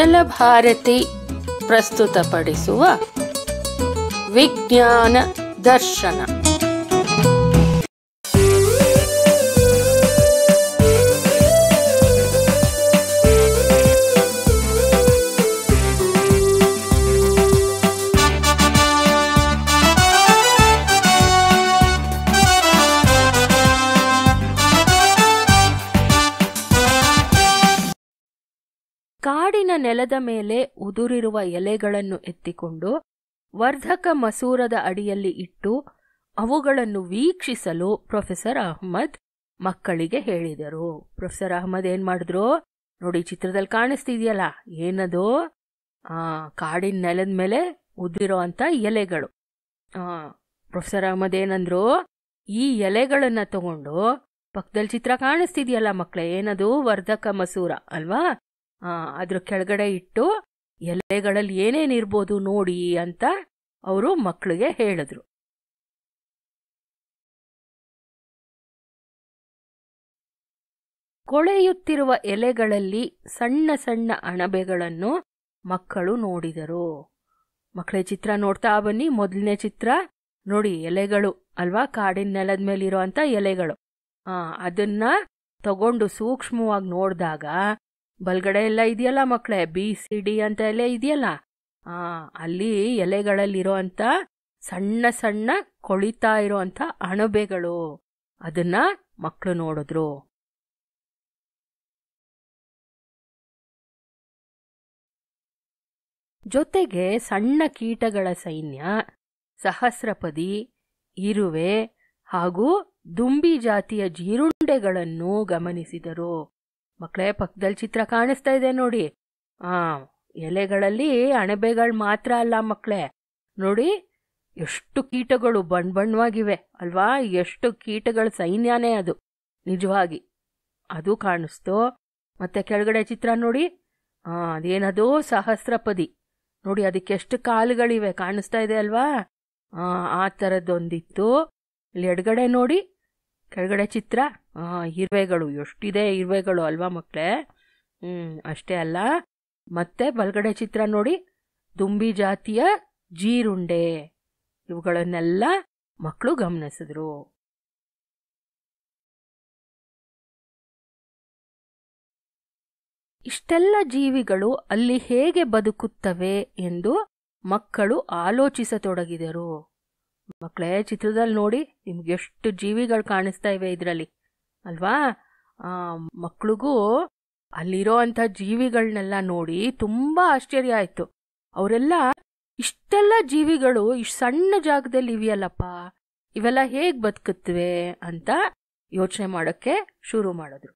ಚಂಚಲ ಭಾರತಿ ಪ್ರಸ್ತುತಪಡಿಸುವ ವಿಜ್ಞಾನ ದರ್ಶನ ಕಾಡಿನ ನೆಲದ ಮೇಲೆ ಉದುರಿರುವ ಎಲೆಗಳನ್ನು ಎತ್ತಿಕೊಂಡು ವರ್ಧಕ ಮಸೂರದ ಅಡಿಯಲ್ಲಿ ಇಟ್ಟು ಅವುಗಳನ್ನು ವೀಕ್ಷಿಸಲು ಪ್ರೊಫೆಸರ್ ಅಹ್ಮದ್ ಮಕ್ಕಳಿಗೆ ಹೇಳಿದರು ಪ್ರೊಫೆಸರ್ ಅಹ್ಮದ್ ಏನ್ ಮಾಡಿದ್ರು ನೋಡಿ ಚಿತ್ರದಲ್ಲಿ ಕಾಣಿಸ್ತಿದ್ಯಲ್ಲ ಏನದು ಆ ಕಾಡಿನ ನೆಲದ ಮೇಲೆ ಉದುರಿರೋ ಅಂತ ಎಲೆಗಳು ಆ ಪ್ರೊಫೆಸರ್ ಅಹ್ಮದ್ ಏನಂದ್ರು ಈ ಎಲೆಗಳನ್ನ ತಗೊಂಡು ಪಕ್ಕದಲ್ಲಿ ಚಿತ್ರ ಕಾಣಿಸ್ತಿದ್ಯಲ್ಲ ಮಕ್ಕಳೇ ಏನದು ವರ್ಧಕ ಮಸೂರ ಅಲ್ವಾ ಆ ಅದ್ರ ಕೆಳಗಡೆ ಇಟ್ಟು ಎಲೆಗಳಲ್ಲಿ ಏನೇನಿರ್ಬೋದು ನೋಡಿ ಅಂತ ಅವರು ಮಕ್ಕಳಿಗೆ ಹೇಳಿದ್ರು ಕೊಳೆಯುತ್ತಿರುವ ಎಲೆಗಳಲ್ಲಿ ಸಣ್ಣ ಸಣ್ಣ ಅಣಬೆಗಳನ್ನು ಮಕ್ಕಳು ನೋಡಿದರು ಮಕ್ಕಳ ಚಿತ್ರ ನೋಡ್ತಾ ಬನ್ನಿ ಮೊದಲನೇ ಚಿತ್ರ ನೋಡಿ ಎಲೆಗಳು ಅಲ್ವಾ ಕಾಡಿನ ನೆಲದ ಮೇಲೆ ಇರೋಂಥ ಎಲೆಗಳು ಆ ಅದನ್ನ ತಗೊಂಡು ಸೂಕ್ಷ್ಮವಾಗಿ ನೋಡಿದಾಗ ಬಲ್ಗಡೆ ಎಲ್ಲ ಇದೆಯಲ್ಲ ಮಕ್ಕಳೇ ಬಿ ಸಿ ಡಿ ಅಂತ ಎಲ್ಲ ಇದೆಯಲ್ಲ ಆ ಅಲ್ಲಿ ಎಲೆಗಳಲ್ಲಿರೋ ಅಂತ ಸಣ್ಣ ಸಣ್ಣ ಕೊಳಿತಾ ಇರೋಂಥ ಅಣಬೆಗಳು ಅದನ್ನ ಮಕ್ಕಳು ನೋಡಿದ್ರು ಜೊತೆಗೆ ಸಣ್ಣ ಕೀಟಗಳ ಸೈನ್ಯ ಸಹಸ್ರಪದಿ ಇರುವೆ ಹಾಗೂ ದುಂಬಿ ಜಾತಿಯ ಜೀರುಂಡೆಗಳನ್ನು ಗಮನಿಸಿದರು ಮಕ್ಕಳೇ ಪಕ್ಕದಲ್ಲಿ ಚಿತ್ರ ಕಾಣಿಸ್ತಾ ಇದೆ ನೋಡಿ ಆ ಎಲೆಗಳಲ್ಲಿ ಅಣಬೆಗಳು ಮಾತ್ರ ಅಲ್ಲ ಮಕ್ಕಳೇ ನೋಡಿ ಎಷ್ಟು ಕೀಟಗಳು ಬಣ್ಣ ಬಣ್ಣವಾಗಿವೆ ಅಲ್ವಾ ಎಷ್ಟು ಕೀಟಗಳ ಸೈನ್ಯನೇ ಅದು ನಿಜವಾಗಿ ಅದು ಕಾಣಿಸ್ತು ಮತ್ತೆ ಕೆಳಗಡೆ ಚಿತ್ರ ನೋಡಿ ಆ ಅದೇನದು ಸಹಸ್ರಪದಿ ನೋಡಿ ಅದಕ್ಕೆ ಎಷ್ಟು ಕಾಲುಗಳಿವೆ ಕಾಣಿಸ್ತಾ ಇದೆ ಅಲ್ವಾ ಆ ಆ ಥರದ್ದೊಂದಿತ್ತು ಇಲ್ಲಿ ಎಡಗಡೆ ನೋಡಿ ಕೆಳಗಡೆ ಚಿತ್ರ ಆ ಇರುವೆಗಳು ಎಷ್ಟಿದೆ ಇರುವೆಗಳು ಅಲ್ವಾ ಮಕ್ಕಳೇ ಹ್ಮ್ ಅಷ್ಟೇ ಅಲ್ಲ ಮತ್ತೆ ಬಲಗಡೆ ಚಿತ್ರ ನೋಡಿ ದುಂಬಿ ಜಾತಿಯ ಜೀರುಂಡೆ ಇವುಗಳನ್ನೆಲ್ಲ ಮಕ್ಕಳು ಗಮನಿಸಿದ್ರು ಇಷ್ಟೆಲ್ಲ ಜೀವಿಗಳು ಅಲ್ಲಿ ಹೇಗೆ ಬದುಕುತ್ತವೆ ಎಂದು ಮಕ್ಕಳು ಆಲೋಚಿಸತೊಡಗಿದರು ಮಕ್ಕಳೇ ಚಿತ್ರದಲ್ಲಿ ನೋಡಿ ನಿಮ್ಗೆ ಎಷ್ಟು ಜೀವಿಗಳು ಕಾಣಿಸ್ತಾ ಇವೆ ಇದರಲ್ಲಿ ಅಲ್ವಾ ಆ ಮಕ್ಳಿಗೂ ಅಲ್ಲಿರೋ ಅಂಥ ಜೀವಿಗಳನ್ನೆಲ್ಲ ನೋಡಿ ತುಂಬಾ ಆಶ್ಚರ್ಯ ಆಯ್ತು ಅವರೆಲ್ಲ ಇಷ್ಟೆಲ್ಲ ಜೀವಿಗಳು ಇಷ್ಟು ಸಣ್ಣ ಜಾಗದಲ್ಲಿ ಇವೆಯಲ್ಲಪ್ಪ ಇವೆಲ್ಲ ಹೇಗ್ ಬದುಕುತ್ತವೆ ಅಂತ ಯೋಚನೆ ಮಾಡೋಕ್ಕೆ ಶುರು ಮಾಡಿದ್ರು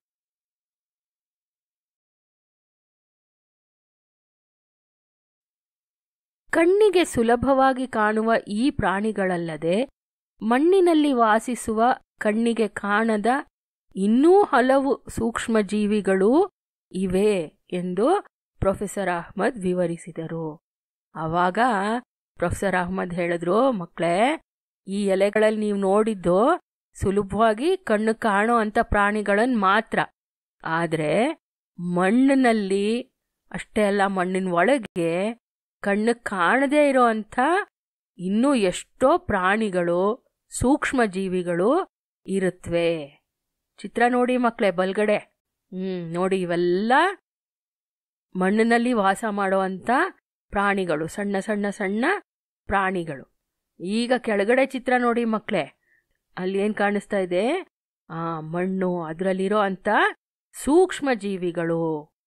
ಕಣ್ಣಿಗೆ ಸುಲಭವಾಗಿ ಕಾಣುವ ಈ ಪ್ರಾಣಿಗಳಲ್ಲದೆ ಮಣ್ಣಿನಲ್ಲಿ ವಾಸಿಸುವ ಕಣ್ಣಿಗೆ ಕಾಣದ ಇನ್ನೂ ಹಲವು ಸೂಕ್ಷ್ಮ ಜೀವಿಗಳೂ ಇವೆ ಎಂದು ಪ್ರೊಫೆಸರ್ ಅಹ್ಮದ್ ವಿವರಿಸಿದರು ಆವಾಗ ಪ್ರೊಫೆಸರ್ ಅಹ್ಮದ್ ಹೇಳಿದ್ರು ಮಕ್ಕಳೇ ಈ ಎಲೆಗಳಲ್ಲಿ ನೀವು ನೋಡಿದ್ದು ಸುಲಭವಾಗಿ ಕಣ್ಣು ಕಾಣೋ ಅಂತ ಪ್ರಾಣಿಗಳನ್ನ ಮಾತ್ರ ಆದರೆ ಮಣ್ಣಿನಲ್ಲಿ ಅಷ್ಟೇ ಅಲ್ಲ ಮಣ್ಣಿನ ಒಳಗೆ ಕಣ್ಣು ಕಾಣದೇ ಇರೋ ಅಂಥ ಇನ್ನೂ ಎಷ್ಟೋ ಪ್ರಾಣಿಗಳು ಸೂಕ್ಷ್ಮ ಜೀವಿಗಳು ಇರುತ್ತವೆ ಚಿತ್ರ ನೋಡಿ ಮಕ್ಕಳೇ ಬಲ್ಗಡೆ ಹ್ಮ್ ನೋಡಿ ಇವೆಲ್ಲ ಮಣ್ಣಿನಲ್ಲಿ ವಾಸ ಮಾಡುವಂಥ ಪ್ರಾಣಿಗಳು ಸಣ್ಣ ಸಣ್ಣ ಸಣ್ಣ ಪ್ರಾಣಿಗಳು ಈಗ ಕೆಳಗಡೆ ಚಿತ್ರ ನೋಡಿ ಮಕ್ಕಳೇ ಅಲ್ಲಿ ಏನ್ ಕಾಣಿಸ್ತಾ ಇದೆ ಆ ಮಣ್ಣು ಅದರಲ್ಲಿರೋ ಅಂತ ಸೂಕ್ಷ್ಮ ಜೀವಿಗಳು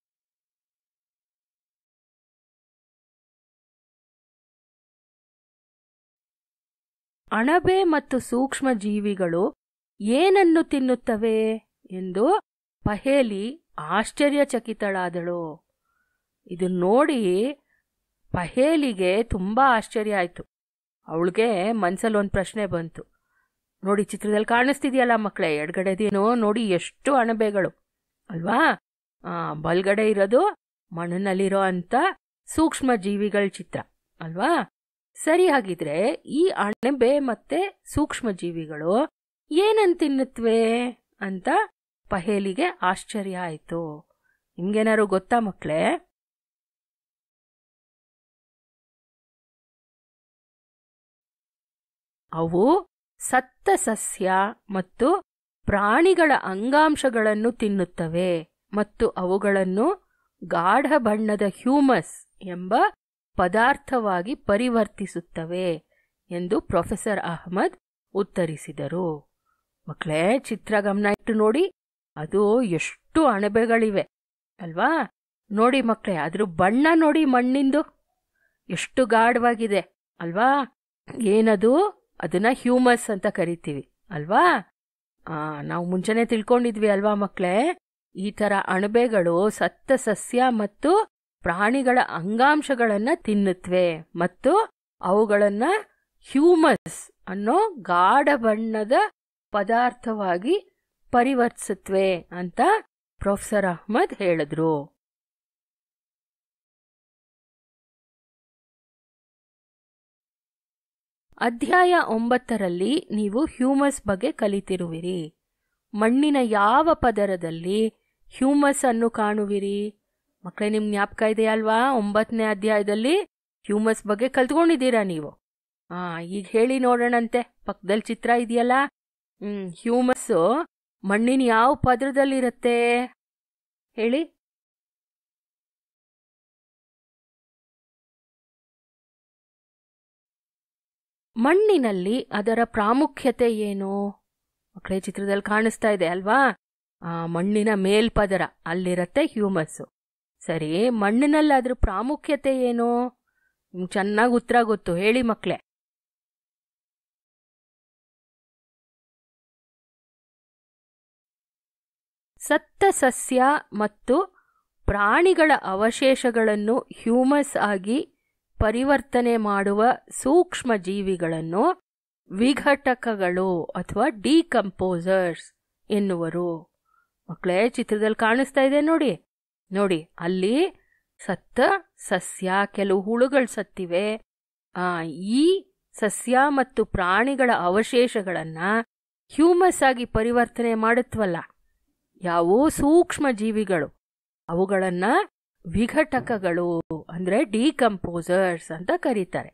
ಅಣಬೆ ಮತ್ತು ಸೂಕ್ಷ್ಮ ಜೀವಿಗಳು ಏನನ್ನು ತಿನ್ನುತ್ತವೆ ಎಂದು ಪಹೇಲಿ ಆಶ್ಚರ್ಯಚಕಿತಳಾದಳು ಇದು ನೋಡಿ ಪಹೇಲಿಗೆ ತುಂಬಾ ಆಶ್ಚರ್ಯ ಆಯ್ತು ಅವಳಿಗೆ ಮನ್ಸಲ್ಲಿ ಒಂದು ಪ್ರಶ್ನೆ ಬಂತು ನೋಡಿ ಚಿತ್ರದಲ್ಲಿ ಕಾಣಿಸ್ತಿದೆಯಲ್ಲ ಮಕ್ಕಳೇ ಎಡಗಡೆದೇನೋ ನೋಡಿ ಎಷ್ಟು ಅಣಬೆಗಳು ಅಲ್ವಾ ಆ ಬಲ್ಗಡೆ ಇರೋದು ಮಣ್ಣಿನಲ್ಲಿರೋ ಅಂತ ಸೂಕ್ಷ್ಮ ಜೀವಿಗಳ ಚಿತ್ರ ಅಲ್ವಾ ಸರಿ ಹಾಗಿದ್ರೆ ಈ ಅಣಬೆ ಮತ್ತೆ ಸೂಕ್ಷ್ಮ ಜೀವಿಗಳು ಏನನ್ ತಿನ್ನುತ್ತವೆ ಅಂತ ಪಹೇಲಿಗೆ ಆಶ್ಚರ್ಯ ಆಯ್ತು ನಿಮ್ಗೇನಾದ್ರು ಗೊತ್ತಾ ಮಕ್ಕಳೇ ಅವು ಸತ್ತ ಸಸ್ಯ ಮತ್ತು ಪ್ರಾಣಿಗಳ ಅಂಗಾಂಶಗಳನ್ನು ತಿನ್ನುತ್ತವೆ ಮತ್ತು ಅವುಗಳನ್ನು ಗಾಢ ಬಣ್ಣದ ಹ್ಯೂಮಸ್ ಎಂಬ ಪದಾರ್ಥವಾಗಿ ಪರಿವರ್ತಿಸುತ್ತವೆ ಎಂದು ಪ್ರೊಫೆಸರ್ ಅಹಮದ್ ಉತ್ತರಿಸಿದರು ಮಕ್ಕಳೇ ಚಿತ್ರ ಗಮನ ಇಟ್ಟು ನೋಡಿ ಅದು ಎಷ್ಟು ಅಣಬೆಗಳಿವೆ ಅಲ್ವಾ ನೋಡಿ ಮಕ್ಕಳೇ ಅದ್ರ ಬಣ್ಣ ನೋಡಿ ಮಣ್ಣಿಂದು ಎಷ್ಟು ಗಾಢವಾಗಿದೆ ಅಲ್ವಾ ಏನದು ಅದನ್ನ ಹ್ಯೂಮಸ್ ಅಂತ ಕರಿತೀವಿ ಅಲ್ವಾ ಆ ನಾವು ಮುಂಚೆನೆ ತಿಳ್ಕೊಂಡಿದ್ವಿ ಅಲ್ವಾ ಮಕ್ಕಳೇ ಈ ತರ ಅಣಬೆಗಳು ಸತ್ತ ಸಸ್ಯ ಮತ್ತು ಪ್ರಾಣಿಗಳ ಅಂಗಾಂಶಗಳನ್ನ ತಿನ್ನುತ್ತವೆ ಮತ್ತು ಅವುಗಳನ್ನ ಹ್ಯೂಮಸ್ ಅನ್ನೋ ಗಾಢ ಬಣ್ಣದ ಪದಾರ್ಥವಾಗಿ ಪರಿವರ್ತಿಸುತ್ತವೆ ಅಂತ ಪ್ರೊಫೆಸರ್ ಅಹ್ಮದ್ ಹೇಳಿದ್ರು ಅಧ್ಯಾಯ ಒಂಬತ್ತರಲ್ಲಿ ನೀವು ಹ್ಯೂಮಸ್ ಬಗ್ಗೆ ಕಲಿತಿರುವಿರಿ ಮಣ್ಣಿನ ಯಾವ ಪದರದಲ್ಲಿ ಹ್ಯೂಮಸ್ ಅನ್ನು ಕಾಣುವಿರಿ ಮಕ್ಕಳೇ ನಿಮ್ ಜ್ಞಾಪಕ ಇದೆಯಾ ಅಲ್ವಾ ಒಂಬತ್ತನೇ ಅಧ್ಯಾಯದಲ್ಲಿ ಹ್ಯೂಮಸ್ ಬಗ್ಗೆ ಕಲ್ತ್ಕೊಂಡಿದ್ದೀರಾ ನೀವು ಆ ಈಗ ಹೇಳಿ ನೋಡೋಣಂತೆ ಪಕ್ಕದಲ್ಲಿ ಚಿತ್ರ ಇದೆಯಲ್ಲ ಹ್ಮ್ ಹ್ಯೂಮಸ್ ಮಣ್ಣಿನ ಯಾವ ಪದರದಲ್ಲಿರುತ್ತೆ ಹೇಳಿ ಮಣ್ಣಿನಲ್ಲಿ ಅದರ ಪ್ರಾಮುಖ್ಯತೆ ಏನು ಮಕ್ಕಳೇ ಚಿತ್ರದಲ್ಲಿ ಕಾಣಿಸ್ತಾ ಇದೆ ಅಲ್ವಾ ಆ ಮಣ್ಣಿನ ಮೇಲ್ಪದರ ಅಲ್ಲಿರತ್ತೆ ಹ್ಯೂಮಸ್ ಸರಿ ಮಣ್ಣಿನಲ್ಲಿ ಅದ್ರ ಪ್ರಾಮುಖ್ಯತೆ ಏನು ನಿಮ್ಗೆ ಚೆನ್ನಾಗಿ ಉತ್ತರ ಗೊತ್ತು ಹೇಳಿ ಮಕ್ಕಳೇ ಸತ್ತ ಸಸ್ಯ ಮತ್ತು ಪ್ರಾಣಿಗಳ ಅವಶೇಷಗಳನ್ನು ಹ್ಯೂಮಸ್ ಆಗಿ ಪರಿವರ್ತನೆ ಮಾಡುವ ಸೂಕ್ಷ್ಮ ಜೀವಿಗಳನ್ನು ವಿಘಟಕಗಳು ಅಥವಾ ಡಿಕಂಪೋಸರ್ಸ್ ಎನ್ನುವರು ಮಕ್ಕಳೇ ಚಿತ್ರದಲ್ಲಿ ಕಾಣಿಸ್ತಾ ಇದೆ ನೋಡಿ ನೋಡಿ ಅಲ್ಲಿ ಸತ್ತ ಸಸ್ಯ ಕೆಲವು ಹುಳುಗಳು ಸತ್ತಿವೆ ಆ ಈ ಸಸ್ಯ ಮತ್ತು ಪ್ರಾಣಿಗಳ ಅವಶೇಷಗಳನ್ನ ಹ್ಯೂಮಸ್ ಆಗಿ ಪರಿವರ್ತನೆ ಮಾಡುತ್ತವಲ್ಲ ಯಾವುವು ಸೂಕ್ಷ್ಮ ಜೀವಿಗಳು ಅವುಗಳನ್ನ ವಿಘಟಕಗಳು ಅಂದ್ರೆ ಡಿಕಂಪೋಸರ್ಸ್ ಅಂತ ಕರೀತಾರೆ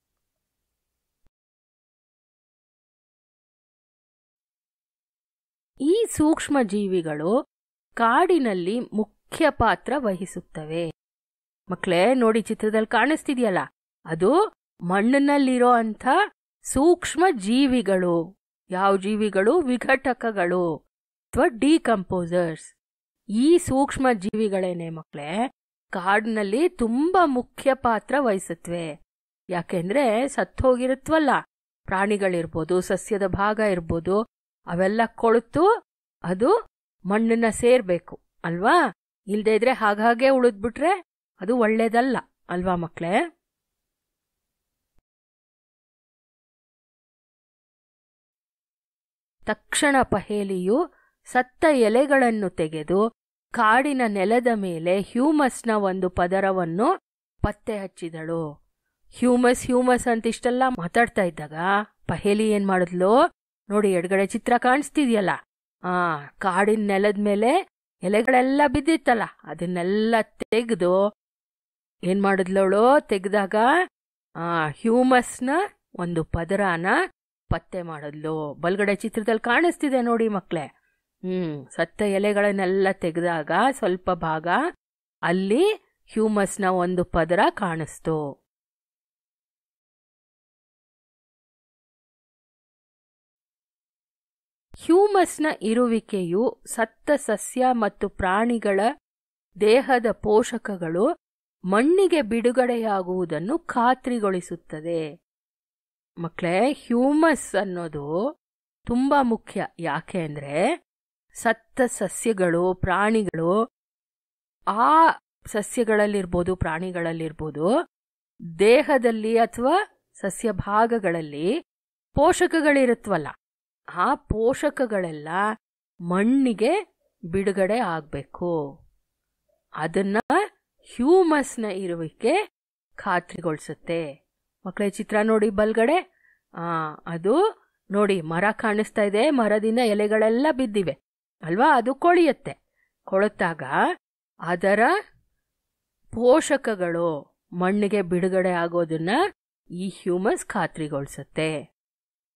ಈ ಸೂಕ್ಷ್ಮ ಜೀವಿಗಳು ಕಾಡಿನಲ್ಲಿ ಮುಖ್ಯ ಪಾತ್ರ ವಹಿಸುತ್ತವೆ ಮಕ್ಕಳೇ ನೋಡಿ ಚಿತ್ರದಲ್ಲಿ ಕಾಣಿಸ್ತಿದೆಯಲ್ಲ ಅದು ಮಣ್ಣಿನಲ್ಲಿರೋ ಅಂಥ ಸೂಕ್ಷ್ಮ ಜೀವಿಗಳು ಯಾವ ಜೀವಿಗಳು ವಿಘಟಕಗಳು ಅಥವಾ ಡಿಕಂಪೋಸರ್ಸ್ ಈ ಸೂಕ್ಷ್ಮ ಜೀವಿಗಳೇನೆ ಮಕ್ಕಳೇ ಕಾಡಿನಲ್ಲಿ ತುಂಬಾ ಮುಖ್ಯ ಪಾತ್ರ ವಹಿಸುತ್ತವೆ ಯಾಕೆಂದ್ರೆ ಸತ್ತೋಗಿರುತ್ತವಲ್ಲ ಪ್ರಾಣಿಗಳಿರ್ಬೋದು ಸಸ್ಯದ ಭಾಗ ಇರ್ಬೋದು ಅವೆಲ್ಲ ಕೊಳುತು ಅದು ಮಣ್ಣನ್ನ ಸೇರ್ಬೇಕು ಅಲ್ವಾ ಇಲ್ದೇ ಇದ್ರೆ ಹಾಗಾಗೆ ಉಳಿದ್ಬಿಟ್ರೆ ಅದು ಒಳ್ಳೇದಲ್ಲ ಅಲ್ವಾ ಮಕ್ಕಳೇ ತಕ್ಷಣ ಪಹೇಲಿಯು ಸತ್ತ ಎಲೆಗಳನ್ನು ತೆಗೆದು ಕಾಡಿನ ನೆಲದ ಮೇಲೆ ಹ್ಯೂಮಸ್ನ ಒಂದು ಪದರವನ್ನು ಪತ್ತೆ ಹಚ್ಚಿದಳು ಹ್ಯೂಮಸ್ ಹ್ಯೂಮಸ್ ಅಂತ ಇಷ್ಟೆಲ್ಲ ಮಾತಾಡ್ತಾ ಇದ್ದಾಗ ಪಹೇಲಿ ಏನ್ ಮಾಡಿದ್ಲು ನೋಡಿ ಎಡಗಡೆ ಚಿತ್ರ ಕಾಣಿಸ್ತಿದ್ಯಲ್ಲ ಆ ಕಾಡಿನ ನೆಲದ ಮೇಲೆ ಎಲೆಗಳೆಲ್ಲ ಬಿದ್ದಿತ್ತಲ್ಲ ಅದನ್ನೆಲ್ಲ ತೆಗೆದು ಏನ್ ಮಾಡಿದ್ಲವಳು ತೆಗೆದಾಗ ಆ ಹ್ಯೂಮಸ್ನ ಒಂದು ಪದರಾನ ಪತ್ತೆ ಮಾಡಿದ್ಲು ಬಲ್ಗಡೆ ಚಿತ್ರದಲ್ಲಿ ಕಾಣಿಸ್ತಿದೆ ನೋಡಿ ಮಕ್ಳೇ ಹ್ಮ್ ಸತ್ತ ಎಲೆಗಳನ್ನೆಲ್ಲ ತೆಗೆದಾಗ ಸ್ವಲ್ಪ ಭಾಗ ಅಲ್ಲಿ ಹ್ಯೂಮಸ್ನ ಒಂದು ಪದರ ಕಾಣಿಸ್ತು ಹ್ಯೂಮಸ್ನ ಇರುವಿಕೆಯು ಸತ್ತ ಸಸ್ಯ ಮತ್ತು ಪ್ರಾಣಿಗಳ ದೇಹದ ಪೋಷಕಗಳು ಮಣ್ಣಿಗೆ ಬಿಡುಗಡೆಯಾಗುವುದನ್ನು ಖಾತ್ರಿಗೊಳಿಸುತ್ತದೆ ಮಕ್ಕಳೇ ಹ್ಯೂಮಸ್ ಅನ್ನೋದು ತುಂಬಾ ಮುಖ್ಯ ಯಾಕೆ ಅಂದ್ರೆ ಸತ್ತ ಸಸ್ಯಗಳು ಪ್ರಾಣಿಗಳು ಆ ಸಸ್ಯಗಳಲ್ಲಿರ್ಬೋದು ಪ್ರಾಣಿಗಳಲ್ಲಿರ್ಬೋದು ದೇಹದಲ್ಲಿ ಅಥವಾ ಸಸ್ಯ ಭಾಗಗಳಲ್ಲಿ ಪೋಷಕಗಳಿರುತ್ತವಲ್ಲ ಆ ಪೋಷಕಗಳೆಲ್ಲ ಮಣ್ಣಿಗೆ ಬಿಡುಗಡೆ ಆಗಬೇಕು ಅದನ್ನ ಹ್ಯೂಮಸ್ನ ಇರುವಿಕೆ ಖಾತ್ರಿಗೊಳಿಸುತ್ತೆ ಮಕ್ಕಳೇ ಚಿತ್ರ ನೋಡಿ ಬಲ್ಗಡೆ ಆ ಅದು ನೋಡಿ ಮರ ಕಾಣಿಸ್ತಾ ಇದೆ ಮರದಿಂದ ಎಲೆಗಳೆಲ್ಲ ಬಿದ್ದಿವೆ ಅಲ್ವಾ ಅದು ಕೊಳೆಯುತ್ತೆ ಕೊಳೆತಾಗ ಅದರ ಪೋಷಕಗಳು ಮಣ್ಣಿಗೆ ಬಿಡುಗಡೆ ಆಗೋದನ್ನ ಈ ಹ್ಯೂಮಸ್ ಖಾತ್ರಿಗೊಳಿಸುತ್ತೆ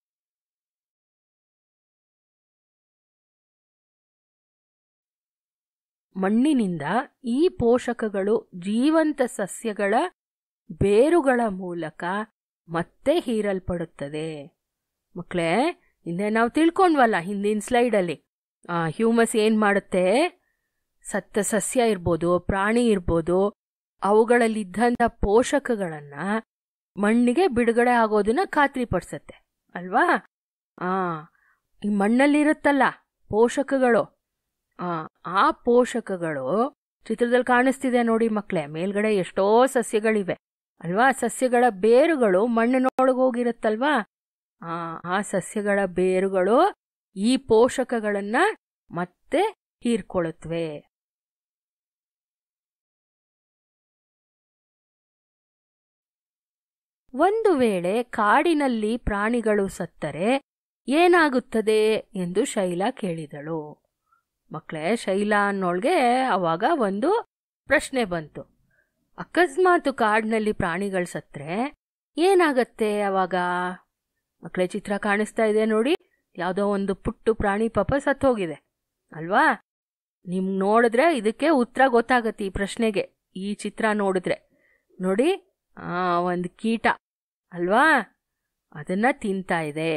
ಮಣ್ಣಿನಿಂದ ಈ ಪೋಷಕಗಳು ಜೀವಂತ ಸಸ್ಯಗಳ ಬೇರುಗಳ ಮೂಲಕ ಮತ್ತೆ ಹೀರಲ್ಪಡುತ್ತದೆ ಮಕ್ಕಳೇ ಹಿಂದೆ ನಾವು ತಿಳ್ಕೊಂಡ್ವಲ್ಲ ಹಿಂದಿನ ಸ್ಲೈಡಲ್ಲಿ ಆ ಹ್ಯೂಮಸ್ ಏನ್ ಮಾಡುತ್ತೆ ಸತ್ತ ಸಸ್ಯ ಇರ್ಬೋದು ಪ್ರಾಣಿ ಇರ್ಬೋದು ಅವುಗಳಲ್ಲಿದ್ದಂಥ ಪೋಷಕಗಳನ್ನ ಮಣ್ಣಿಗೆ ಬಿಡುಗಡೆ ಆಗೋದನ್ನ ಖಾತ್ರಿಪಡಿಸತ್ತೆ ಅಲ್ವಾ ಆ ಈ ಮಣ್ಣಲ್ಲಿರುತ್ತಲ್ಲ ಪೋಷಕಗಳು ಆ ಆ ಪೋಷಕಗಳು ಚಿತ್ರದಲ್ಲಿ ಕಾಣಿಸ್ತಿದೆ ನೋಡಿ ಮಕ್ಕಳೇ ಮೇಲ್ಗಡೆ ಎಷ್ಟೋ ಸಸ್ಯಗಳಿವೆ ಅಲ್ವಾ ಸಸ್ಯಗಳ ಬೇರುಗಳು ಮಣ್ಣಿನೊಳಗೆ ಹೋಗಿರುತ್ತಲ್ವಾ ಆ ಆ ಸಸ್ಯಗಳ ಬೇರುಗಳು ಈ ಪೋಷಕಗಳನ್ನ ಮತ್ತೆ ಹೀರ್ಕೊಳ್ಳುತ್ತವೆ ಒಂದು ವೇಳೆ ಕಾಡಿನಲ್ಲಿ ಪ್ರಾಣಿಗಳು ಸತ್ತರೆ ಏನಾಗುತ್ತದೆ ಎಂದು ಶೈಲಾ ಕೇಳಿದಳು ಮಕ್ಕಳೇ ಶೈಲಾ ಅನ್ನೋಳ್ಗೆ ಅವಾಗ ಒಂದು ಪ್ರಶ್ನೆ ಬಂತು ಅಕಸ್ಮಾತ್ ಕಾಡಿನಲ್ಲಿ ಪ್ರಾಣಿಗಳು ಸತ್ರೆ ಏನಾಗತ್ತೆ ಅವಾಗ ಮಕ್ಕಳೇ ಚಿತ್ರ ಕಾಣಿಸ್ತಾ ಇದೆ ನೋಡಿ ಯಾವುದೋ ಒಂದು ಪುಟ್ಟು ಪ್ರಾಣಿ ಪಾಪ ಸತ್ತೋಗಿದೆ ಅಲ್ವಾ ನಿಮ್ ನೋಡಿದ್ರೆ ಇದಕ್ಕೆ ಉತ್ತರ ಗೊತ್ತಾಗತ್ತೆ ಈ ಪ್ರಶ್ನೆಗೆ ಈ ಚಿತ್ರ ನೋಡಿದ್ರೆ ನೋಡಿ ಆ ಒಂದು ಕೀಟ ಅಲ್ವಾ ಅದನ್ನ ತಿಂತಾ ಇದೆ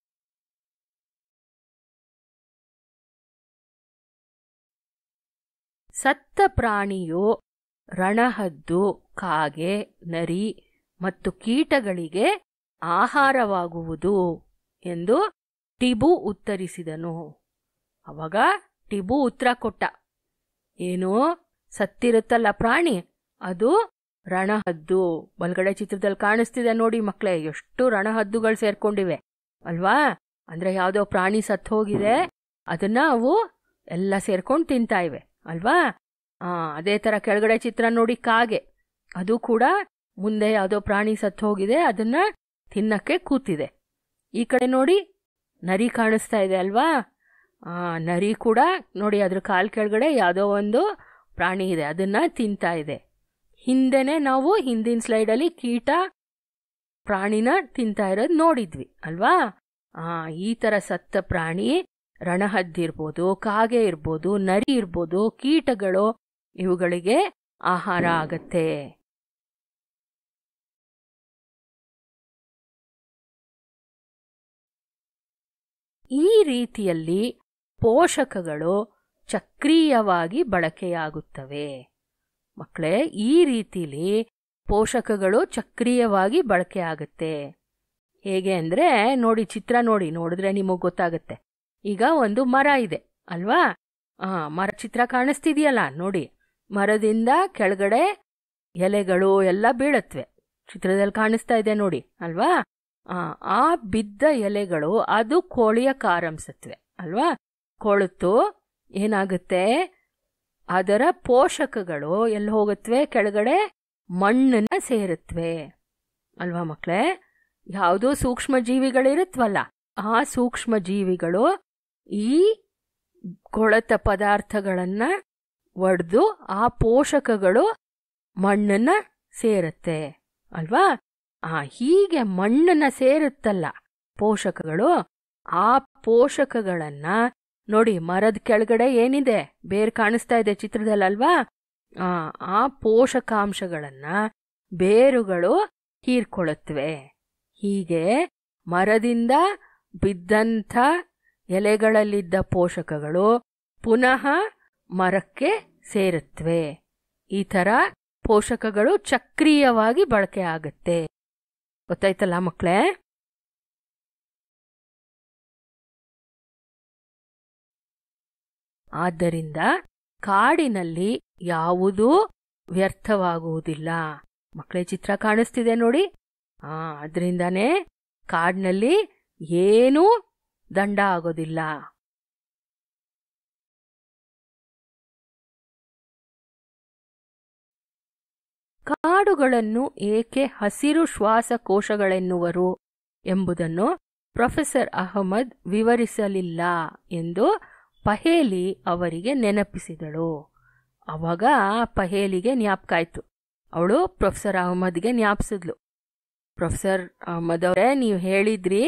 ಸತ್ತ ಪ್ರಾಣಿಯು ರಣಹದ್ದು ಕಾಗೆ ನರಿ ಮತ್ತು ಕೀಟಗಳಿಗೆ ಆಹಾರವಾಗುವುದು ಎಂದು ಟಿಬು ಉತ್ತರಿಸಿದನು ಅವಾಗ ಟಿಬು ಉತ್ತರ ಕೊಟ್ಟ ಏನು ಸತ್ತಿರುತ್ತಲ್ಲ ಪ್ರಾಣಿ ಅದು ರಣಹದ್ದು ಬಲ್ಗಡೆ ಚಿತ್ರದಲ್ಲಿ ಕಾಣಿಸ್ತಿದೆ ನೋಡಿ ಮಕ್ಕಳೇ ಎಷ್ಟು ರಣಹದ್ದುಗಳು ಸೇರ್ಕೊಂಡಿವೆ ಅಲ್ವಾ ಅಂದ್ರೆ ಯಾವ್ದೋ ಪ್ರಾಣಿ ಸತ್ತು ಹೋಗಿದೆ ಅದನ್ನ ಅವು ಎಲ್ಲ ಸೇರ್ಕೊಂಡು ತಿಂತಾ ಇವೆ ಅಲ್ವಾ ಆ ಅದೇ ತರ ಕೆಳಗಡೆ ಚಿತ್ರ ನೋಡಿ ಕಾಗೆ ಅದು ಕೂಡ ಮುಂದೆ ಯಾವ್ದೋ ಪ್ರಾಣಿ ಸತ್ತು ಹೋಗಿದೆ ಅದನ್ನ ತಿನ್ನಕ್ಕೆ ಕೂತಿದೆ ಈ ಕಡೆ ನೋಡಿ ನರಿ ಕಾಣಿಸ್ತಾ ಇದೆ ಅಲ್ವಾ ಆ ನರಿ ಕೂಡ ನೋಡಿ ಅದ್ರ ಕಾಲ್ ಕೆಳಗಡೆ ಯಾವುದೋ ಒಂದು ಪ್ರಾಣಿ ಇದೆ ಅದನ್ನ ತಿಂತಾ ಇದೆ ಹಿಂದೆನೆ ನಾವು ಹಿಂದಿನ ಸ್ಲೈಡಲ್ಲಿ ಕೀಟ ಪ್ರಾಣಿನ ತಿಂತಾ ಇರೋದು ನೋಡಿದ್ವಿ ಅಲ್ವಾ ಆ ಈ ತರ ಸತ್ತ ಪ್ರಾಣಿ ರಣಹದ್ದಿರ್ಬೋದು ಕಾಗೆ ಇರ್ಬೋದು ನರಿ ಇರ್ಬೋದು ಕೀಟಗಳು ಇವುಗಳಿಗೆ ಆಹಾರ ಆಗತ್ತೆ ಈ ರೀತಿಯಲ್ಲಿ ಪೋಷಕಗಳು ಚಕ್ರೀಯವಾಗಿ ಬಳಕೆಯಾಗುತ್ತವೆ ಮಕ್ಕಳೇ ಈ ರೀತಿಲಿ ಪೋಷಕಗಳು ಚಕ್ರೀಯವಾಗಿ ಬಳಕೆ ಆಗುತ್ತೆ ಹೇಗೆ ಅಂದ್ರೆ ನೋಡಿ ಚಿತ್ರ ನೋಡಿ ನೋಡಿದ್ರೆ ನಿಮಗ್ ಗೊತ್ತಾಗುತ್ತೆ ಈಗ ಒಂದು ಮರ ಇದೆ ಅಲ್ವಾ ಆ ಮರ ಚಿತ್ರ ಕಾಣಿಸ್ತಿದೆಯಲ್ಲ ನೋಡಿ ಮರದಿಂದ ಕೆಳಗಡೆ ಎಲೆಗಳು ಎಲ್ಲ ಬೀಳತ್ವೆ ಚಿತ್ರದಲ್ಲಿ ಕಾಣಿಸ್ತಾ ಇದೆ ನೋಡಿ ಅಲ್ವಾ ಆ ಆ ಬಿದ್ದ ಎಲೆಗಳು ಅದು ಕೋಳಿಯ ಕಾರಂಸತ್ವೆ ಅಲ್ವಾ ಕೊಳುತ್ತು ಏನಾಗುತ್ತೆ ಅದರ ಪೋಷಕಗಳು ಎಲ್ಲಿ ಹೋಗುತ್ತವೆ ಕೆಳಗಡೆ ಮಣ್ಣನ್ನ ಸೇರುತ್ತವೆ ಅಲ್ವಾ ಮಕ್ಕಳೇ ಯಾವುದೋ ಸೂಕ್ಷ್ಮ ಜೀವಿಗಳಿರುತ್ತವಲ್ಲ ಆ ಸೂಕ್ಷ್ಮ ಜೀವಿಗಳು ಈ ಕೊಳೆತ ಪದಾರ್ಥಗಳನ್ನ ಒಡೆದು ಆ ಪೋಷಕಗಳು ಮಣ್ಣನ್ನ ಸೇರುತ್ತೆ ಅಲ್ವಾ ಆ ಹೀಗೆ ಮಣ್ಣನ್ನ ಸೇರುತ್ತಲ್ಲ ಪೋಷಕಗಳು ಆ ಪೋಷಕಗಳನ್ನ ನೋಡಿ ಮರದ ಕೆಳಗಡೆ ಏನಿದೆ ಬೇರ್ ಕಾಣಿಸ್ತಾ ಇದೆ ಚಿತ್ರದಲ್ಲಲ್ವಾ ಆ ಆ ಪೋಷಕಾಂಶಗಳನ್ನ ಬೇರುಗಳು ಹೀರ್ಕೊಳ್ಳುತ್ತವೆ ಹೀಗೆ ಮರದಿಂದ ಬಿದ್ದಂಥ ಎಲೆಗಳಲ್ಲಿದ್ದ ಪೋಷಕಗಳು ಪುನಃ ಮರಕ್ಕೆ ಸೇರುತ್ತವೆ ಈ ತರ ಪೋಷಕಗಳು ಚಕ್ರೀಯವಾಗಿ ಬಳಕೆ ಆಗುತ್ತೆ ಗೊತ್ತಾಯ್ತಲ್ಲ ಮಕ್ಕಳೇ ಆದ್ದರಿಂದ ಕಾಡಿನಲ್ಲಿ ಯಾವುದೂ ವ್ಯರ್ಥವಾಗುವುದಿಲ್ಲ ಮಕ್ಕಳೇ ಚಿತ್ರ ಕಾಣಿಸ್ತಿದೆ ನೋಡಿ ಆ ಅದರಿಂದಾನೇ ಕಾಡಿನಲ್ಲಿ ಏನೂ ದಂಡ ಆಗೋದಿಲ್ಲ ಕಾಡುಗಳನ್ನು ಏಕೆ ಹಸಿರು ಶ್ವಾಸಕೋಶಗಳೆನ್ನುವರು ಎಂಬುದನ್ನು ಪ್ರೊಫೆಸರ್ ಅಹಮದ್ ವಿವರಿಸಲಿಲ್ಲ ಎಂದು ಪಹೇಲಿ ಅವರಿಗೆ ನೆನಪಿಸಿದಳು ಅವಾಗ ಪಹೇಲಿಗೆ ಜ್ಞಾಪಕ ಆಯ್ತು ಅವಳು ಪ್ರೊಫೆಸರ್ ಅಹಮದ್ಗೆ ಜ್ಞಾಪಿಸಿದ್ಲು ಪ್ರೊಫೆಸರ್ ಅಹಮದ್ ಅವರೇ ನೀವು ಹೇಳಿದ್ರಿ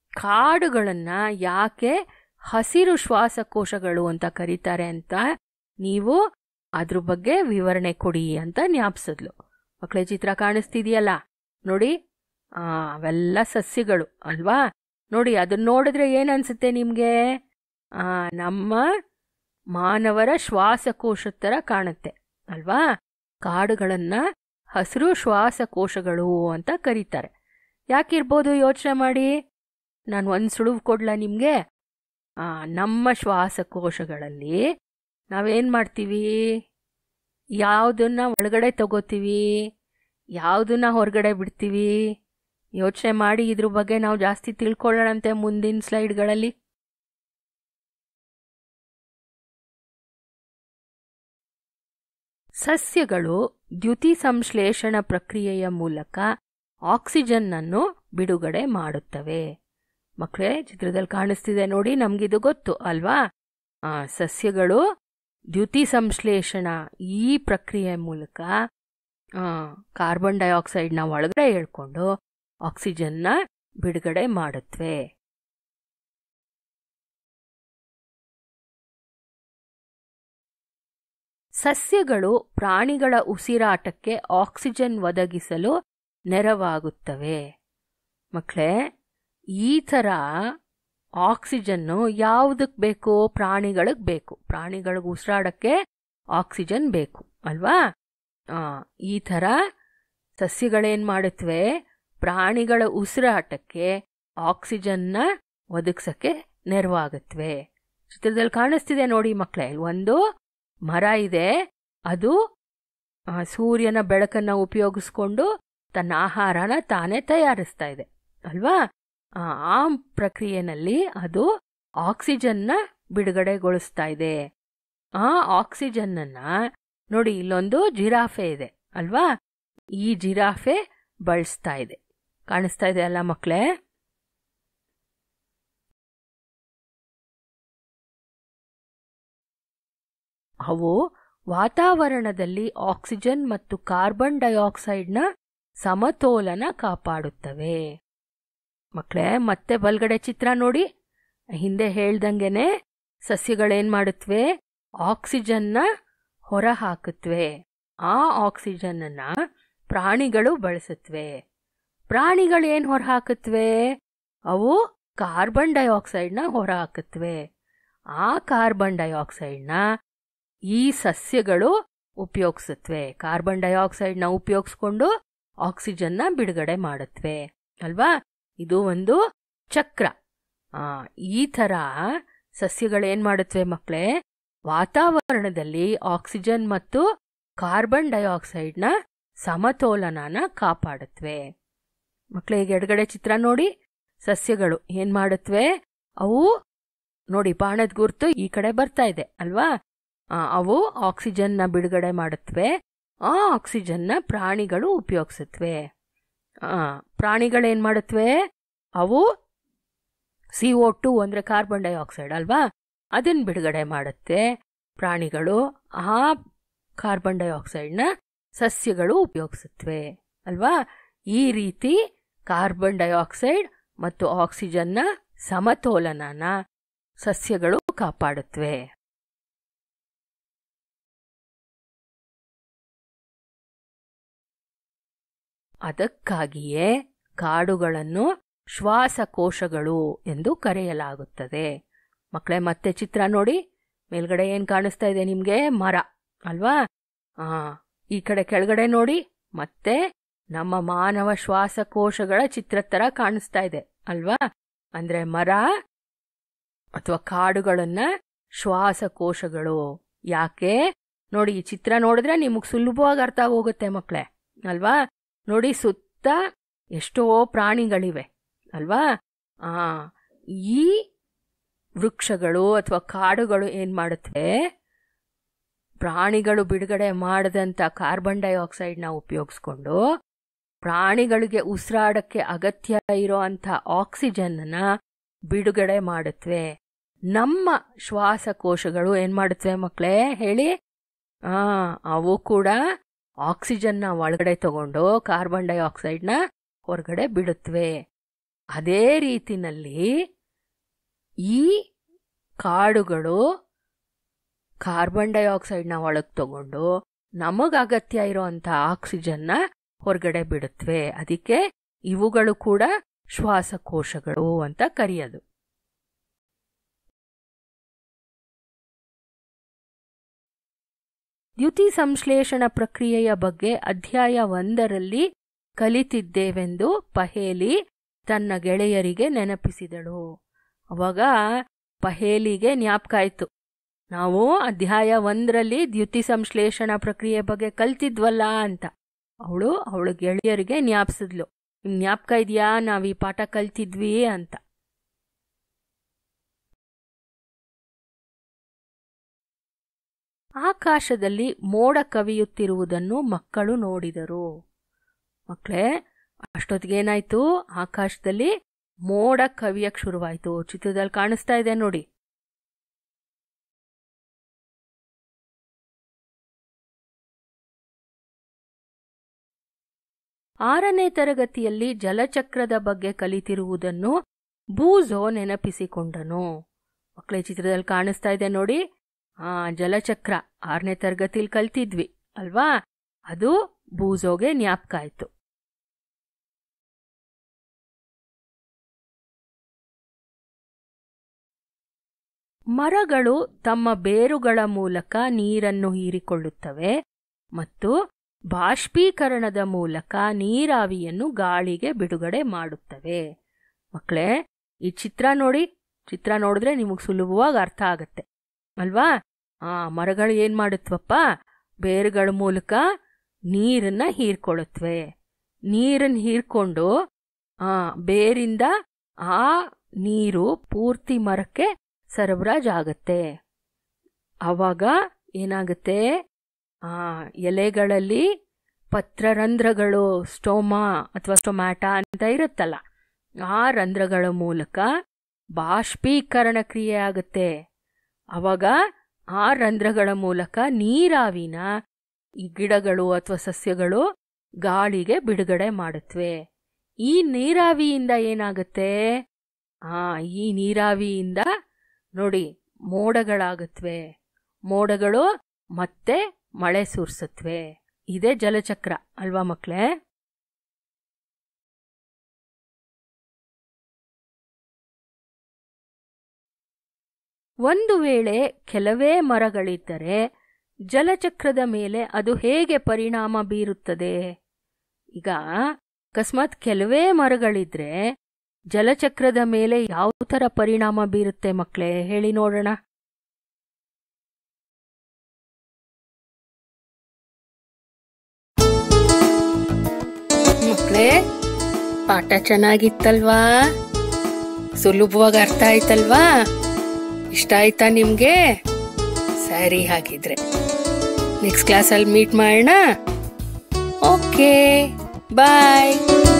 ಕಾಡುಗಳನ್ನ ಯಾಕೆ ಹಸಿರು ಶ್ವಾಸಕೋಶಗಳು ಅಂತ ಕರೀತಾರೆ ಅಂತ ನೀವು ಅದ್ರ ಬಗ್ಗೆ ವಿವರಣೆ ಕೊಡಿ ಅಂತ ಜ್ಞಾಪಿಸಿದ್ಲು ಮಕ್ಕಳೇ ಚಿತ್ರ ಕಾಣಿಸ್ತಿದೆಯಲ್ಲ ನೋಡಿ ಆ ಅವೆಲ್ಲ ಸಸ್ಯಗಳು ಅಲ್ವಾ ನೋಡಿ ಅದನ್ನ ನೋಡಿದ್ರೆ ಏನನ್ಸುತ್ತೆ ನಿಮಗೆ ಆ ನಮ್ಮ ಮಾನವರ ಶ್ವಾಸಕೋಶದ ಥರ ಕಾಣುತ್ತೆ ಅಲ್ವಾ ಕಾಡುಗಳನ್ನ ಹಸಿರು ಶ್ವಾಸಕೋಶಗಳು ಅಂತ ಕರೀತಾರೆ ಯಾಕಿರ್ಬೋದು ಯೋಚನೆ ಮಾಡಿ ನಾನು ಒಂದು ಸುಳುವು ಕೊಡ್ಲಾ ನಿಮಗೆ ನಮ್ಮ ಶ್ವಾಸಕೋಶಗಳಲ್ಲಿ ನಾವೇನು ಮಾಡ್ತೀವಿ ಯಾವುದನ್ನ ಒಳಗಡೆ ತಗೋತೀವಿ ಯಾವುದನ್ನ ಹೊರಗಡೆ ಬಿಡ್ತೀವಿ ಯೋಚನೆ ಮಾಡಿ ಇದ್ರ ಬಗ್ಗೆ ನಾವು ಜಾಸ್ತಿ ತಿಳ್ಕೊಳ್ಳೋಣಂತೆ ಮುಂದಿನ ಸ್ಲೈಡ್ಗಳಲ್ಲಿ ಸಸ್ಯಗಳು ದ್ಯುತಿ ಸಂಶ್ಲೇಷಣ ಪ್ರಕ್ರಿಯೆಯ ಮೂಲಕ ಆಕ್ಸಿಜನ್ ಅನ್ನು ಬಿಡುಗಡೆ ಮಾಡುತ್ತವೆ ಮಕ್ಕಳೇ ಚಿತ್ರದಲ್ಲಿ ಕಾಣಿಸ್ತಿದೆ ನೋಡಿ ನಮಗಿದು ಗೊತ್ತು ಅಲ್ವಾ ಆ ಸಸ್ಯಗಳು ದ್ಯುತಿ ಸಂಶ್ಲೇಷಣ ಈ ಪ್ರಕ್ರಿಯೆ ಮೂಲಕ ಕಾರ್ಬನ್ ಡೈಆಕ್ಸೈಡ್ನ ಒಳಗಡೆ ಹೇಳ್ಕೊಂಡು ಆಕ್ಸಿಜನ್ನ ಬಿಡುಗಡೆ ಮಾಡುತ್ತವೆ ಸಸ್ಯಗಳು ಪ್ರಾಣಿಗಳ ಉಸಿರಾಟಕ್ಕೆ ಆಕ್ಸಿಜನ್ ಒದಗಿಸಲು ನೆರವಾಗುತ್ತವೆ ಮಕ್ಕಳೇ ಈ ಥರ ಆಕ್ಸಿಜನ್ನು ಯಾವುದಕ್ಕೆ ಬೇಕು ಪ್ರಾಣಿಗಳಿಗೆ ಬೇಕು ಪ್ರಾಣಿಗಳಿಗೆ ಉಸಿರಾಡಕ್ಕೆ ಆಕ್ಸಿಜನ್ ಬೇಕು ಅಲ್ವಾ ಈ ಥರ ಸಸ್ಯಗಳೇನು ಮಾಡುತ್ತವೆ ಪ್ರಾಣಿಗಳ ಉಸಿರಾಟಕ್ಕೆ ಆಕ್ಸಿಜನ್ನ ಒದಗಿಸಕ್ಕೆ ನೆರವಾಗುತ್ತವೆ ಚಿತ್ರದಲ್ಲಿ ಕಾಣಿಸ್ತಿದೆ ನೋಡಿ ಮಕ್ಕಳೇ ಒಂದು ಮರ ಇದೆ ಅದು ಸೂರ್ಯನ ಬೆಳಕನ್ನ ಉಪಯೋಗಿಸ್ಕೊಂಡು ತನ್ನ ಆಹಾರನ ತಾನೇ ತಯಾರಿಸ್ತಾ ಇದೆ ಅಲ್ವಾ ಆ ಪ್ರಕ್ರಿಯೆನಲ್ಲಿ ಅದು ಆಕ್ಸಿಜನ್ನ ಬಿಡುಗಡೆಗೊಳಿಸ್ತಾ ಇದೆ ಆ ಆಕ್ಸಿಜನ್ನನ್ನ ನೋಡಿ ಇಲ್ಲೊಂದು ಜಿರಾಫೆ ಇದೆ ಅಲ್ವಾ ಈ ಜಿರಾಫೆ ಬಳಸ್ತಾ ಇದೆ ಕಾಣಿಸ್ತಾ ಇದೆ ಅಲ್ಲ ಮಕ್ಕಳೇ ಅವು ವಾತಾವರಣದಲ್ಲಿ ಆಕ್ಸಿಜನ್ ಮತ್ತು ಕಾರ್ಬನ್ ಡೈಆಕ್ಸೈಡ್ನ ಸಮತೋಲನ ಕಾಪಾಡುತ್ತವೆ ಮಕ್ಕಳೇ ಮತ್ತೆ ಬಲ್ಗಡೆ ಚಿತ್ರ ನೋಡಿ ಹಿಂದೆ ಹೇಳ್ದಂಗೆನೆ ಸಸ್ಯಗಳೇನ್ ಮಾಡುತ್ತವೆ ಆಕ್ಸಿಜನ್ನ ಹೊರ ಹಾಕುತ್ತವೆ ಆ ಆಕ್ಸಿಜನ್ನ ಪ್ರಾಣಿಗಳು ಬಳಸುತ್ತವೆ ಪ್ರಾಣಿಗಳು ಏನ್ ಹೊರ ಹಾಕುತ್ತವೆ ಅವು ಕಾರ್ಬನ್ ಡೈಆಕ್ಸೈಡ್ನ ಹೊರ ಹಾಕುತ್ತವೆ ಆ ಕಾರ್ಬನ್ ಡೈಆಕ್ಸೈಡ್ನ ಈ ಸಸ್ಯಗಳು ಉಪಯೋಗಿಸುತ್ತವೆ ಕಾರ್ಬನ್ ಡೈಆಕ್ಸೈಡ್ನ ಉಪಯೋಗಿಸ್ಕೊಂಡು ಆಕ್ಸಿಜನ್ನ ಬಿಡುಗಡೆ ಮಾಡುತ್ತವೆ ಅಲ್ವಾ ಇದು ಒಂದು ಚಕ್ರ ಆ ಈ ಥರ ಸಸ್ಯಗಳೇನ್ ಮಾಡುತ್ತವೆ ಮಕ್ಕಳೇ ವಾತಾವರಣದಲ್ಲಿ ಆಕ್ಸಿಜನ್ ಮತ್ತು ಕಾರ್ಬನ್ ಡೈಆಕ್ಸೈಡ್ನ ಸಮತೋಲನನ ಕಾಪಾಡುತ್ತವೆ ಮಕ್ಕಳಿಗೆ ಎಡಗಡೆ ಚಿತ್ರ ನೋಡಿ ಸಸ್ಯಗಳು ಏನ್ ಮಾಡುತ್ತವೆ ಅವು ನೋಡಿ ಬಾಣದ ಗುರ್ತು ಈ ಕಡೆ ಬರ್ತಾ ಇದೆ ಅಲ್ವಾ ಅವು ಆಕ್ಸಿಜನ್ನ ಬಿಡುಗಡೆ ಮಾಡುತ್ತವೆ ಆ ಆಕ್ಸಿಜನ್ನ ಪ್ರಾಣಿಗಳು ಉಪಯೋಗಿಸುತ್ತವೆ ಪ್ರಾಣಿಗಳೇನ್ ಮಾಡುತ್ತವೆ ಅವು ಸಿ ಓ ಟು ಅಂದ್ರೆ ಕಾರ್ಬನ್ ಡೈಆಕ್ಸೈಡ್ ಅಲ್ವಾ ಅದನ್ನ ಬಿಡುಗಡೆ ಮಾಡುತ್ತೆ ಪ್ರಾಣಿಗಳು ಆ ಕಾರ್ಬನ್ ಡೈಆಕ್ಸೈಡ್ನ ಸಸ್ಯಗಳು ಉಪಯೋಗಿಸುತ್ತವೆ ಅಲ್ವಾ ಈ ರೀತಿ ಕಾರ್ಬನ್ ಡೈಆಕ್ಸೈಡ್ ಮತ್ತು ಆಕ್ಸಿಜನ್ನ ಸಮತೋಲನನ ಸಸ್ಯಗಳು ಕಾಪಾಡುತ್ತವೆ ಅದಕ್ಕಾಗಿಯೇ ಕಾಡುಗಳನ್ನು ಶ್ವಾಸಕೋಶಗಳು ಎಂದು ಕರೆಯಲಾಗುತ್ತದೆ ಮಕ್ಕಳೇ ಮತ್ತೆ ಚಿತ್ರ ನೋಡಿ ಮೇಲ್ಗಡೆ ಏನ್ ಕಾಣಿಸ್ತಾ ಇದೆ ನಿಮ್ಗೆ ಮರ ಅಲ್ವಾ ಆ ಈ ಕಡೆ ಕೆಳಗಡೆ ನೋಡಿ ಮತ್ತೆ ನಮ್ಮ ಮಾನವ ಶ್ವಾಸಕೋಶಗಳ ಚಿತ್ರ ತರ ಕಾಣಿಸ್ತಾ ಇದೆ ಅಲ್ವಾ ಅಂದ್ರೆ ಮರ ಅಥವಾ ಕಾಡುಗಳನ್ನ ಶ್ವಾಸಕೋಶಗಳು ಯಾಕೆ ನೋಡಿ ಈ ಚಿತ್ರ ನೋಡಿದ್ರೆ ನಿಮಗ್ ಸುಲಭವಾಗಿ ಅರ್ಥ ಹೋಗುತ್ತೆ ಮಕ್ಕಳೇ ಅಲ್ವಾ ನೋಡಿ ಸುತ್ತ ಎಷ್ಟೋ ಪ್ರಾಣಿಗಳಿವೆ ಅಲ್ವಾ ಆ ಈ ವೃಕ್ಷಗಳು ಅಥವಾ ಕಾಡುಗಳು ಏನ್ ಮಾಡುತ್ತವೆ ಪ್ರಾಣಿಗಳು ಬಿಡುಗಡೆ ಮಾಡದಂತ ಕಾರ್ಬನ್ ಡೈಆಕ್ಸೈಡ್ನ ಉಪಯೋಗಿಸ್ಕೊಂಡು ಪ್ರಾಣಿಗಳಿಗೆ ಉಸಿರಾಡಕ್ಕೆ ಅಗತ್ಯ ಇರೋ ಅಂಥ ಆಕ್ಸಿಜನ್ನ ಬಿಡುಗಡೆ ಮಾಡುತ್ತವೆ ನಮ್ಮ ಶ್ವಾಸಕೋಶಗಳು ಏನ್ ಮಾಡುತ್ತವೆ ಮಕ್ಕಳೇ ಹೇಳಿ ಆ ಅವು ಕೂಡ ಆಕ್ಸಿಜನ್ನ ಒಳಗಡೆ ತಗೊಂಡು ಕಾರ್ಬನ್ ಡೈಆಕ್ಸೈಡ್ನ ಹೊರಗಡೆ ಬಿಡುತ್ತವೆ ಅದೇ ರೀತಿನಲ್ಲಿ ಈ ಕಾಡುಗಳು ಕಾರ್ಬನ್ ಡೈಆಕ್ಸೈಡ್ನ ಒಳಗೆ ತಗೊಂಡು ನಮಗ ಅಗತ್ಯ ಇರೋಂಥ ಆಕ್ಸಿಜನ್ನ ಹೊರಗಡೆ ಬಿಡುತ್ತವೆ ಅದಕ್ಕೆ ಇವುಗಳು ಕೂಡ ಶ್ವಾಸಕೋಶಗಳು ಅಂತ ಕರೆಯೋದು ದ್ಯುತಿ ಸಂಶ್ಲೇಷಣ ಪ್ರಕ್ರಿಯೆಯ ಬಗ್ಗೆ ಅಧ್ಯಾಯ ಒಂದರಲ್ಲಿ ಕಲಿತಿದ್ದೇವೆಂದು ಪಹೇಲಿ ತನ್ನ ಗೆಳೆಯರಿಗೆ ನೆನಪಿಸಿದಳು ಅವಾಗ ಪಹೇಲಿಗೆ ಜ್ಞಾಪಕ ಆಯ್ತು ನಾವು ಅಧ್ಯಾಯ ಒಂದರಲ್ಲಿ ದ್ಯುತಿ ಸಂಶ್ಲೇಷಣ ಪ್ರಕ್ರಿಯೆ ಬಗ್ಗೆ ಕಲ್ತಿದ್ವಲ್ಲ ಅಂತ ಅವಳು ಅವಳ ಗೆಳೆಯರಿಗೆ ಜ್ಞಾಪಿಸಿದ್ಲು ನಿಮ್ ಜ್ಞಾಪಕ ಇದೆಯಾ ನಾವ್ ಈ ಪಾಠ ಕಲ್ತಿದ್ವಿ ಅಂತ ಆಕಾಶದಲ್ಲಿ ಮೋಡ ಕವಿಯುತ್ತಿರುವುದನ್ನು ಮಕ್ಕಳು ನೋಡಿದರು ಮಕ್ಕಳೇ ಅಷ್ಟೊತ್ತಿಗೆ ಏನಾಯ್ತು ಆಕಾಶದಲ್ಲಿ ಮೋಡ ಕವಿಯಕ್ ಶುರುವಾಯ್ತು ಚಿತ್ರದಲ್ಲಿ ಕಾಣಿಸ್ತಾ ಇದೆ ನೋಡಿ ಆರನೇ ತರಗತಿಯಲ್ಲಿ ಜಲಚಕ್ರದ ಬಗ್ಗೆ ಕಲಿತಿರುವುದನ್ನು ಬೂಜೋ ನೆನಪಿಸಿಕೊಂಡನು ಮಕ್ಕಳ ಚಿತ್ರದಲ್ಲಿ ಕಾಣಿಸ್ತಾ ಇದೆ ನೋಡಿ ಆ ಜಲಚಕ್ರ ಆರನೇ ತರಗತಿಲಿ ಕಲ್ತಿದ್ವಿ ಅಲ್ವಾ ಅದು ಬೂಜೋಗೆ ಜ್ಞಾಪಕ ಆಯ್ತು ಮರಗಳು ತಮ್ಮ ಬೇರುಗಳ ಮೂಲಕ ನೀರನ್ನು ಹೀರಿಕೊಳ್ಳುತ್ತವೆ ಮತ್ತು ಬಾಷ್ಪೀಕರಣದ ಮೂಲಕ ನೀರಾವಿಯನ್ನು ಗಾಳಿಗೆ ಬಿಡುಗಡೆ ಮಾಡುತ್ತವೆ ಮಕ್ಕಳೇ ಈ ಚಿತ್ರ ನೋಡಿ ಚಿತ್ರ ನೋಡಿದ್ರೆ ನಿಮಗೆ ಸುಲಭವಾಗಿ ಅರ್ಥ ಆಗತ್ತೆ ಅಲ್ವಾ ಆ ಮರಗಳು ಏನ್ ಮಾಡುತ್ತವಪ್ಪ ಬೇರುಗಳ ಮೂಲಕ ನೀರನ್ನ ಹೀರ್ಕೊಳ್ಳುತ್ತವೆ ನೀರನ್ನ ಹೀರ್ಕೊಂಡು ಆ ಬೇರಿಂದ ಆ ನೀರು ಪೂರ್ತಿ ಮರಕ್ಕೆ ಸರಬರಾಜಾಗತ್ತೆ ಆವಾಗ ಏನಾಗುತ್ತೆ ಆ ಎಲೆಗಳಲ್ಲಿ ಪತ್ರರಂಧ್ರಗಳು ಸ್ಟೋಮಾ ಅಥವಾ ಸ್ಟೊಮ್ಯಾಟ ಅಂತ ಇರುತ್ತಲ್ಲ ಆ ರಂಧ್ರಗಳ ಮೂಲಕ ಬಾಷ್ಪೀಕರಣ ಕ್ರಿಯೆ ಆಗುತ್ತೆ ಅವಾಗ ಆ ರಂಧ್ರಗಳ ಮೂಲಕ ನೀರಾವಿನ ಈ ಗಿಡಗಳು ಅಥವಾ ಸಸ್ಯಗಳು ಗಾಳಿಗೆ ಬಿಡುಗಡೆ ಮಾಡುತ್ತವೆ ಈ ನೀರಾವಿಯಿಂದ ಏನಾಗುತ್ತೆ ಆ ಈ ನೀರಾವಿಯಿಂದ ನೋಡಿ ಮೋಡಗಳಾಗುತ್ತವೆ ಮೋಡಗಳು ಮತ್ತೆ ಮಳೆ ಸುರಿಸುತ್ತವೆ ಇದೇ ಜಲಚಕ್ರ ಅಲ್ವಾ ಮಕ್ಕಳೇ ಒಂದು ವೇಳೆ ಕೆಲವೇ ಮರಗಳಿದ್ದರೆ ಜಲಚಕ್ರದ ಮೇಲೆ ಅದು ಹೇಗೆ ಪರಿಣಾಮ ಬೀರುತ್ತದೆ ಈಗ ಅಕಸ್ಮಾತ್ ಕೆಲವೇ ಮರಗಳಿದ್ರೆ ಜಲಚಕ್ರದ ಮೇಲೆ ಯಾವ ಥರ ಪರಿಣಾಮ ಬೀರುತ್ತೆ ಮಕ್ಕಳೇ ಹೇಳಿ ನೋಡೋಣ ಮಕ್ಕಳೇ ಪಾಠ ಚೆನ್ನಾಗಿತ್ತಲ್ವಾ ಸುಲಭವಾಗಿ ಅರ್ಥ ಆಯ್ತಲ್ವಾ ಇಷ್ಟ ಆಯ್ತಾ ನಿಮ್ಗೆ ಸರಿ ಹಾಗಿದ್ರೆ ನೆಕ್ಸ್ಟ್ ಕ್ಲಾಸಲ್ಲಿ ಮೀಟ್ ಮಾಡೋಣ ಓಕೆ ಬಾಯ್